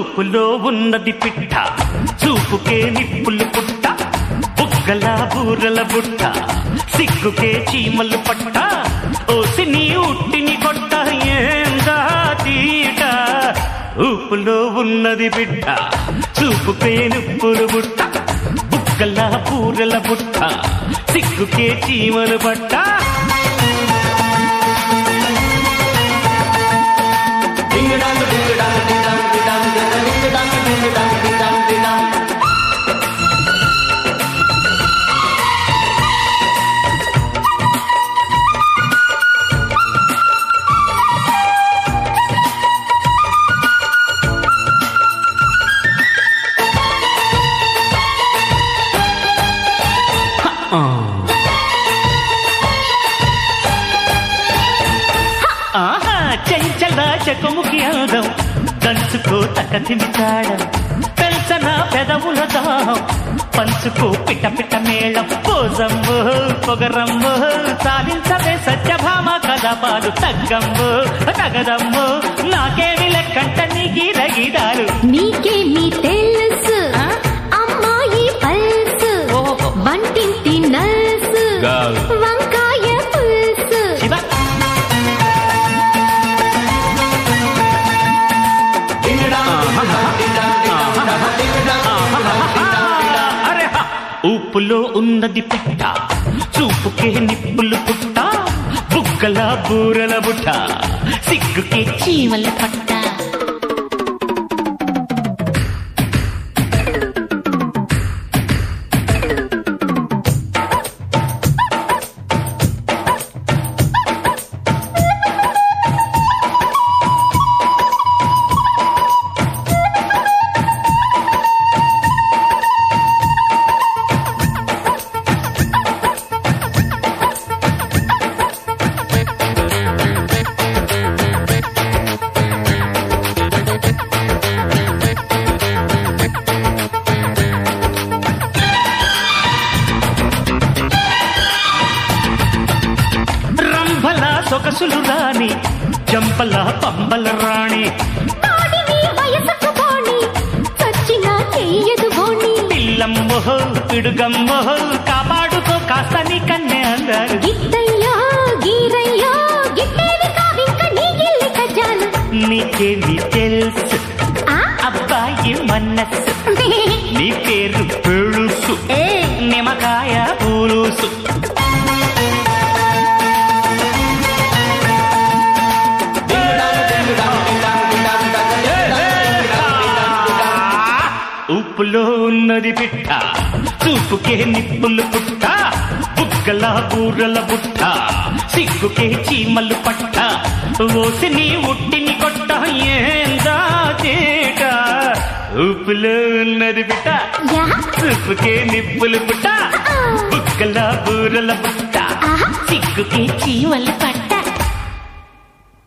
ఊపులో ఉన్నది పిట్ట చూపుకే నిప్పులు పుట్ట బుగ్గల బూరల బుట్ట సిగ్గుకే చీమలు పట్ట ఓసి నీ ఉట్టిని కొట్ట ఏందా తీట ఊపులో ఉన్నది బిడ్డ చూపుకే నిప్పులు బుట్ట బుగ్గల బూరల బుట్ట సిగ్గుకే చీమలు పట్ట ఆహా చెంచల చెకుముకి అందం దంచుకో తకతిమి తాళం పెంచన పెదవుల దాహం పంచుకో పిట పిట మేళం పోజమ్ము పొగరమ్ము సాధించవే సత్యభామ కథపాలు తగ్గమ్ము తగదమ్ము నాకేమి లెక్కంట నీ గీరగీదాలు నీకేమి తెలుసు ఆ? అమ్మాయి పల్సు ఓహో. వంటింటి నల్సు గాల్. వంకాయ పులుసు శివ అరే హ! ఊపులో ఉన్నది పిట్ట చూపుకే నిప్పులు పుట్ట బుగ్గల బూరల బుట్ట సిగ్గుకే చీమల పట్ట రంభల సొగసులు రాని జంపల పంబల రాణి తాడిని వయసుకు పోని చచ్చిన చెయ్యదు బోని పిల్లమ్మో పిడుగమ్మో కాపాడుకో కాస్త నీ కన్నె అందరు గిట్టయ్యా గీరయ్యా గిట్టేవి కావింక నీ గిల్లి కజాలు నీకేమి తెలుసు ఆ? అబ్బాయి మనస్సు నీ పేరు పెళుసు ఏ నిమ్మకాయ పూలుసు ఉప్పులో ఉన్నది పిట్ట చూపుకే నిప్పులు పుట్ట బుగ్గల బూరల బుట్ట సిగ్గుకే చీమలు పట్ట ఓసి నీ ఉట్టిని కొట్ట ఏందా చేట ఉప్పులో ఉన్నది పిట్ట యా చూపుకే నిప్పులు పుట్ట బుగ్గల బూరల బుట్ట ఆహా సిగ్గుకే చీమలు పట్ట